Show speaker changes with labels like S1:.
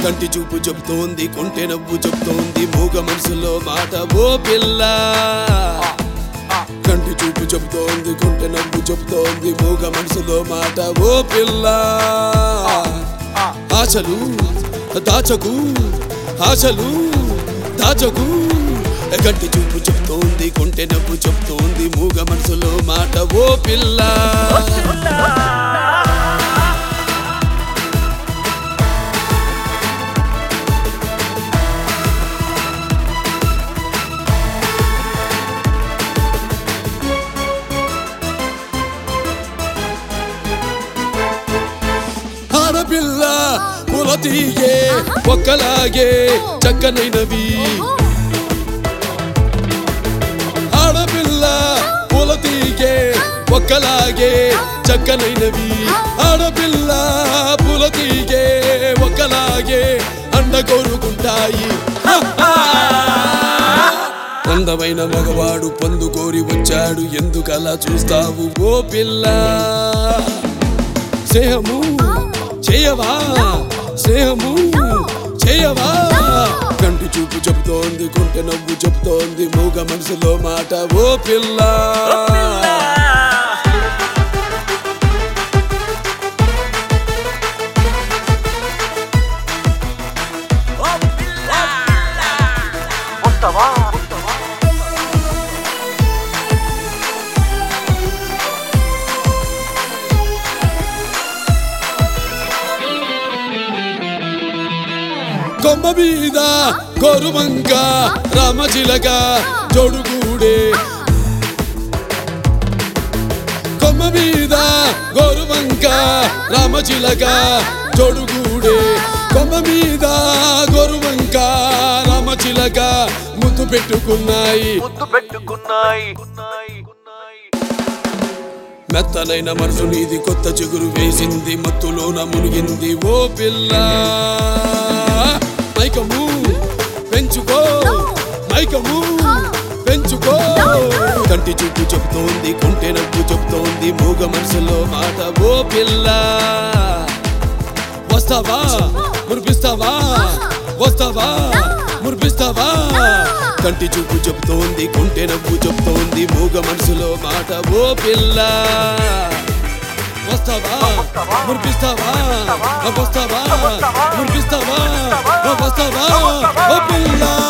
S1: కంటి చూపు చెబుతోంది కొంటె నవ్వు చెబుతోంది మూగ మనసులో మాట ఓ పిల్ల కంటి చూపు చెబుతోంది కొంటె నవ్వు చెబుతోంది మూగ మనసులో మాట ఓ పిల్ల ఆశలు దాచకు ఆశలు దాచకు గంటి చూపు చెప్తోంది కొంటె నవ్వు చెప్తోంది మూగ మనసులో మాట ఓ పిల్ల ఆడపిల్ల పులతీగే ఒక్కలాగే చక్కనైనవి ఆడపిల్ల పులతీగే ఒక్కలాగే చక్కనైనవి ఆడపిల్ల పులతీగే ఒక్కలాగే అండ కోరుకుంటాయి అందమైన మగవాడు పొందు కోరి వచ్చాడు ఎందుకలా చూస్తావు ఓ పిల్ల స్నేహము చేయవా స్నేహము చేయవా కంటి చూపు చెబుతోంది కుంటె నవ్వు చెబుతోంది మూగ మనసులో మాట ఓ పిల్ల
S2: వస్తావా
S1: కొమ్మ మీద గోరువంక రామచిలక జోడుగూడే కొమ్మ మీద గోరువంక రామచిలక జోడుగూడే కొమ్మ మీద గోరువంక రామచిలక ముద్దు పెట్టుకున్నాయి
S2: ముద్దు పెట్టుకున్నాయి ఉన్నాయి, ఉన్నాయి.
S1: మెత్తనైన మనసు నీది కొత్త చిగురు వేసింది మత్తులోన మునిగింది ఓ పిల్ల మైకము పెంచుకో మైకము పెంచుకో కంటి చూపు చెప్తోంది కొంటె నవ్వు చెప్తోంది మూగ మనసులో మాట ఓ పిల్ల వస్తావా మురిపిస్తావా వస్తావా మురిపిస్తావా కంటి చూపు చెప్తోంది కొంటె నవ్వు చెప్తోంది మూగ మనసులో మాట ఓ పిల్ల వస్తావా మురిపిస్తావా వస్తావా మురిపిస్తావా వస్తావా ఓ పిల్ల